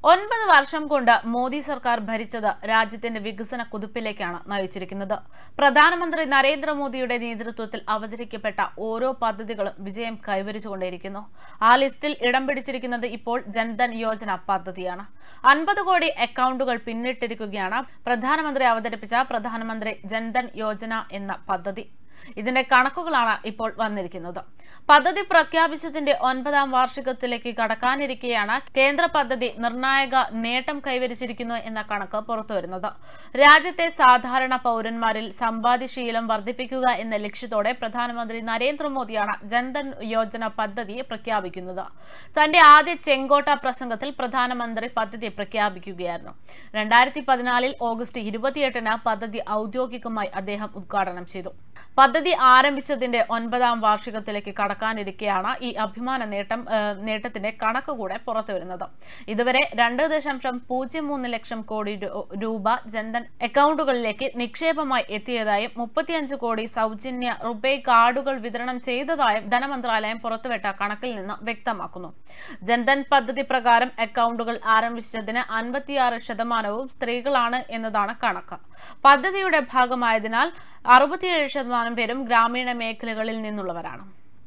ഒൻപത് വർഷം കൊണ്ട് മോദി സർക്കാർ ഭരിച്ചത് രാജ്യത്തിന്റെ വികസന കുതിപ്പിലേക്കാണ് നയിച്ചിരിക്കുന്നത് പ്രധാനമന്ത്രി നരേന്ദ്രമോദിയുടെ നേതൃത്വത്തിൽ അവതരിക്കപ്പെട്ട ഓരോ പദ്ധതികളും വിജയം കൈവരിച്ചുകൊണ്ടേയിരിക്കുന്നു ആ ലിസ്റ്റിൽ ഇടം പിടിച്ചിരിക്കുന്നത് ഇപ്പോൾ ജൻധൻ യോജന പദ്ധതിയാണ് അൻപത് കോടി അക്കൗണ്ടുകൾ പിന്നിട്ടിരിക്കുകയാണ് പ്രധാനമന്ത്രി അവതരിപ്പിച്ച പ്രധാനമന്ത്രി ജൻധൻ യോജന എന്ന പദ്ധതി ഇതിന്റെ കണക്കുകളാണ് ഇപ്പോൾ വന്നിരിക്കുന്നത് പദ്ധതി പ്രഖ്യാപിച്ചതിന്റെ ഒൻപതാം വാർഷികത്തിലേക്ക് കടക്കാനിരിക്കെയാണ് കേന്ദ്ര പദ്ധതി നിർണായക നേട്ടം കൈവരിച്ചിരിക്കുന്നു എന്ന കണക്ക് പുറത്തുവരുന്നത് രാജ്യത്തെ സാധാരണ പൌരന്മാരിൽ സമ്പാദ്യശീലം വർദ്ധിപ്പിക്കുക എന്ന ലക്ഷ്യത്തോടെ പ്രധാനമന്ത്രി നരേന്ദ്രമോദിയാണ് ജൻധൻ യോജന പദ്ധതി പ്രഖ്യാപിക്കുന്നത് തന്റെ ആദ്യ ചെങ്കോട്ട പ്രസംഗത്തിൽ പ്രധാനമന്ത്രി പദ്ധതി പ്രഖ്യാപിക്കുകയായിരുന്നു രണ്ടായിരത്തി പതിനാലിൽ ഓഗസ്റ്റ് ഇരുപത്തിയെട്ടിന് പദ്ധതി ഔദ്യോഗികമായി അദ്ദേഹം ഉദ്ഘാടനം ചെയ്തു പദ്ധതി ആരംഭിച്ചതിന്റെ ഒൻപതാം വാർഷികത്തിലേക്ക് കടക്കാനിരിക്കെയാണ് ഈ അഭിമാന നേട്ടം ഏഹ്, നേട്ടത്തിന്റെ കണക്ക് കൂടെ പുറത്തുവരുന്നത് ഇതുവരെ രണ്ട് ദശാംശം പൂജ്യം മൂന്ന് ലക്ഷം കോടി രൂ- രൂപ ജൻധൻ അക്കൗണ്ടുകളിലേക്ക് നിക്ഷേപമായി എത്തിയതായും മുപ്പത്തിയഞ്ച് കോടി സൗജന്യ റുപേ കാർഡുകൾ വിതരണം ചെയ്തതായും ധനമന്ത്രാലയം പുറത്തുവിട്ട കണക്കിൽ നിന്ന് വ്യക്തമാക്കുന്നു ജൻധൻ പദ്ധതി പ്രകാരം അക്കൗണ്ടുകൾ ആരംഭിച്ചതിന് അൻപത്തിയാറ് ശതമാനവും സ്ത്രീകളാണ് എന്നതാണ് കണക്ക് പദ്ധതിയുടെ ഭാഗമായതിനാൽ അറുപത്തിയേഴ് ശതമാനം പേരും ഗ്രാമീണ മേഖലകളിൽ നിന്നുള്ളവരാണ്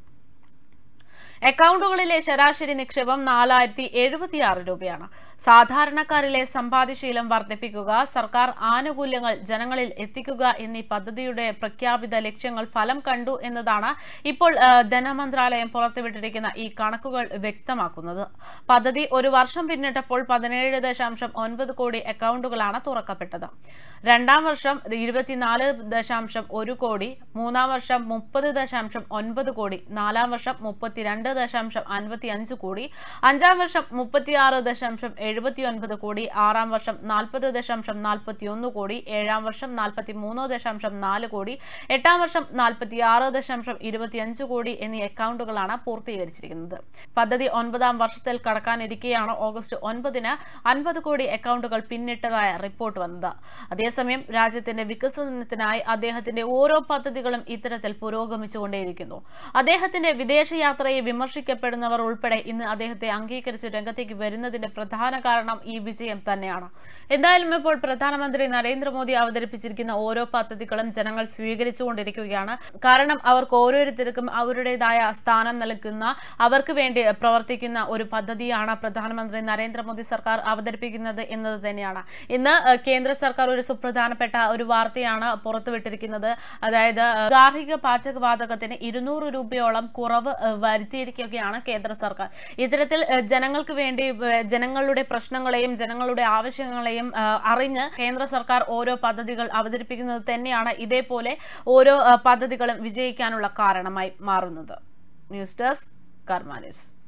അക്കൗണ്ടുകളിലെ ശരാശരി നിക്ഷേപം നാലായിരത്തി എഴുപത്തിയാറ് രൂപയാണ് സാധാരണക്കാരിലെ സമ്പാദ്യശീലം വർദ്ധിപ്പിക്കുക സർക്കാർ ആനുകൂല്യങ്ങൾ ജനങ്ങളിൽ എത്തിക്കുക എന്നീ പദ്ധതിയുടെ പ്രഖ്യാപിത ലക്ഷ്യങ്ങൾ ഫലം കണ്ടു എന്നതാണ് ഇപ്പോൾ ആ, ധനമന്ത്രാലയം പുറത്തുവിട്ടിരിക്കുന്ന ഈ കണക്കുകൾ വ്യക്തമാക്കുന്നത് പദ്ധതി ഒരു വർഷം പിന്നിട്ടപ്പോൾ പതിനേഴ് ദശാംശം ഒൻപത് കോടി അക്കൗണ്ടുകളാണ് തുറക്കപ്പെട്ടത് രണ്ടാം വർഷം ഇരുപത്തിനാല് ദശാംശം ഒരു കോടി മൂന്നാം വർഷം മുപ്പത് ദശാംശം ഒൻപത് കോടി നാലാം വർഷം മുപ്പത്തിരണ്ട് ദശാംശം അൻപത്തി അഞ്ച് കോടി അഞ്ചാം വർഷം മുപ്പത്തിയാറ് ദശാംശം എഴുപത്തി ഒൻപത് കോടി ആറാം വർഷം നാൽപ്പത് ദശാംശം നാൽപ്പത്തി ഒന്ന് കോടി ഏഴാം വർഷം നാൽപ്പത്തി മൂന്ന് ദശാംശം നാല് കോടി എട്ടാം വർഷം നാൽപ്പത്തി ആറ് ദശാംശം ഇരുപത്തിയഞ്ച് കോടി എന്നീ അക്കൗണ്ടുകളാണ് പൂർത്തീകരിച്ചിരിക്കുന്നത് പദ്ധതി ഒൻപതാം വർഷത്തിൽ കടക്കാനിരിക്കെയാണ് ഓഗസ്റ്റ് ഒൻപതിന് അൻപത് കോടി അക്കൗണ്ടുകൾ പിന്നിട്ടതായ റിപ്പോർട്ട് വന്നത് അതേസമയം രാജ്യത്തിന്റെ വികസനത്തിനായി അദ്ദേഹത്തിന്റെ ഓരോ പദ്ധതികളും ഇത്തരത്തിൽ പുരോഗമിച്ചുകൊണ്ടേയിരിക്കുന്നു അദ്ദേഹത്തിന്റെ വിദേശയാത്രയെ വിമർശിക്കപ്പെടുന്നവർ ഉൾപ്പെടെ ഇന്ന് അദ്ദേഹത്തെ അംഗീകരിച്ച് രംഗത്തേക്ക് വരുന്നതിന്റെ പ്രധാന കാരണം ഈ വിജയം തന്നെയാണ് എന്തായാലും ഇപ്പോൾ പ്രധാനമന്ത്രി നരേന്ദ്രമോദി അവതരിപ്പിച്ചിരിക്കുന്ന ഓരോ പദ്ധതികളും ജനങ്ങൾ സ്വീകരിച്ചുകൊണ്ടിരിക്കുകയാണ് കാരണം അവർക്ക് ഓരോരുത്തർക്കും അവരുടേതായ സ്ഥാനം നൽകുന്ന അവർക്ക് വേണ്ടി പ്രവർത്തിക്കുന്ന ഒരു പദ്ധതിയാണ് പ്രധാനമന്ത്രി നരേന്ദ്രമോദി സർക്കാർ അവതരിപ്പിക്കുന്നത് എന്നത് തന്നെയാണ് ഇന്ന് ഏഹ്, കേന്ദ്ര സർക്കാർ ഒരു സുപ്രധാനപ്പെട്ട ഒരു വാർത്തയാണ് പുറത്തുവിട്ടിരിക്കുന്നത് അതായത് ഏഹ്, ഗാർഹിക പാചകവാതകത്തിന് ഇരുന്നൂറ് രൂപയോളം കുറവ് ഏഹ്, വരുത്തിയിരിക്കുകയാണ് കേന്ദ്ര സർക്കാർ ഇത്തരത്തിൽ ഏഹ്, ജനങ്ങൾക്ക് വേണ്ടി ഏഹ്, ജനങ്ങളുടെ പ്രശ്നങ്ങളെയും ജനങ്ങളുടെ ആവശ്യങ്ങളെയും ഏഹ്, അറിഞ്ഞ് കേന്ദ്ര സർക്കാർ ഓരോ പദ്ധതികൾ അവതരിപ്പിക്കുന്നത് തന്നെയാണ് ഇതേപോലെ ഓരോ ഏഹ്, പദ്ധതികളും വിജയിക്കാനുള്ള കാരണമായി മാറുന്നത് ന്യൂസ് ഡെസ്ക് കർമ്മ ന്യൂസ്